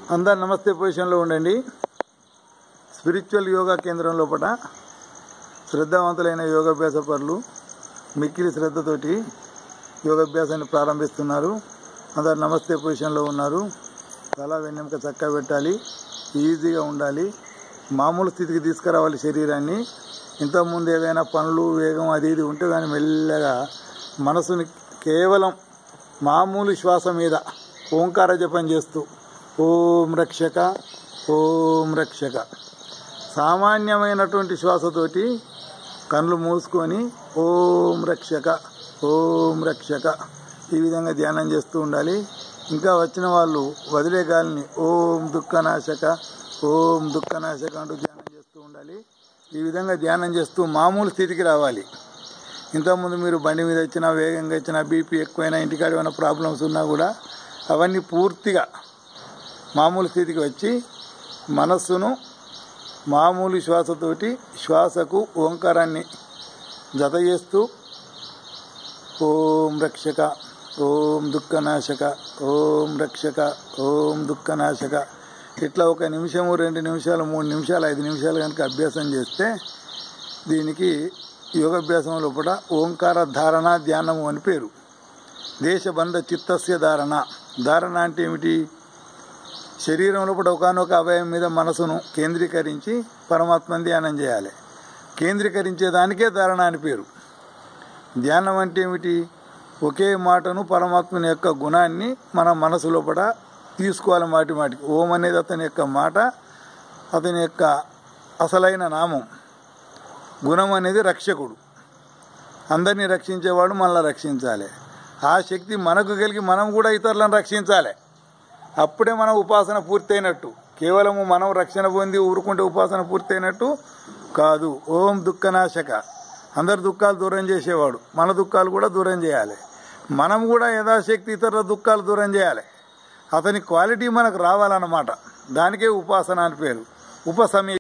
అందరు నమస్తే పొజిషన్లో ఉండండి స్పిరిచువల్ యోగా కేంద్రం లోపల శ్రద్ధావంతులైన యోగాభ్యాస పరులు మిక్కిలి శ్రద్ధతోటి యోగాభ్యాసాన్ని ప్రారంభిస్తున్నారు అందరు నమస్తే పొజిషన్లో ఉన్నారు తల వెన్నెముక చక్కగా పెట్టాలి ఈజీగా ఉండాలి మామూలు స్థితికి తీసుకురావాలి శరీరాన్ని ఇంతకుముందు ఏదైనా పనులు వేగం అది ఇది ఉంటే దాన్ని మెల్లగా మనసుని కేవలం మామూలు శ్వాస మీద ఓంకార జపం చేస్తూ ఓం రక్షక ఓం రక్షక సామాన్యమైనటువంటి శ్వాసతోటి కళ్ళు మూసుకొని ఓం రక్షక ఓం రక్షక ఈ విధంగా ధ్యానం చేస్తూ ఉండాలి ఇంకా వచ్చిన వాళ్ళు వదిలే గాలిని ఓం దుఃఖనాశక ఓం దుఃఖనాశక అంటూ ధ్యానం చేస్తూ ఉండాలి ఈ విధంగా ధ్యానం చేస్తూ మామూలు స్థితికి రావాలి ఇంతకుముందు మీరు బండి మీద వచ్చినా వేగంగా వచ్చినా బీపీ ఎక్కువైనా ఇంటికాడ ఏమైనా ప్రాబ్లమ్స్ ఉన్నా కూడా అవన్నీ పూర్తిగా మామూలు స్థితికి వచ్చి మనస్సును మామూలు శ్వాసతోటి శ్వాసకు ఓంకారాన్ని జత చేస్తూ ఓం రక్షక ఓం దుఃఖనాశక ఓం రక్షక ఓం దుఃఖనాశక ఇట్లా ఒక నిమిషము రెండు నిమిషాలు మూడు నిమిషాలు ఐదు నిమిషాలు కనుక అభ్యాసం చేస్తే దీనికి యోగాభ్యాసం లోపల ఓంకార ధారణ ధ్యానము అని పేరు దేశబంధ చిత్తస్య ధారణ ధారణ అంటే ఏమిటి శరీరం లోపల ఒకనొక అవయవం మీద మనసును కేంద్రీకరించి పరమాత్మని ధ్యానం చేయాలి కేంద్రీకరించే దానికే ధారణ అని పేరు ధ్యానం అంటే ఏమిటి ఒకే మాటను పరమాత్మని యొక్క గుణాన్ని మన మనసు లోపల తీసుకోవాలి మాటి మాటికి ఓం అనేది అతని యొక్క మాట అతని యొక్క అసలైన నామం గుణం అనేది రక్షకుడు అందరినీ రక్షించేవాడు మనల్ని రక్షించాలి ఆ శక్తి మనకు కలిగి మనం కూడా ఇతరులను రక్షించాలి అప్పుడే మన ఉపాసన పూర్తయినట్టు కేవలము మనం రక్షణ పొంది ఊరుకుంటే ఉపాసన పూర్తయినట్టు కాదు ఓం దుఃఖనాశక అందరి దుఃఖాలు దూరం చేసేవాడు మన దుఃఖాలు కూడా దూరం చేయాలి మనం కూడా యథాశక్తి ఇతరుల దుఃఖాలు దూరం చేయాలి అతని క్వాలిటీ మనకు రావాలన్నమాట దానికే ఉపాసన అని పేరు ఉపసమీ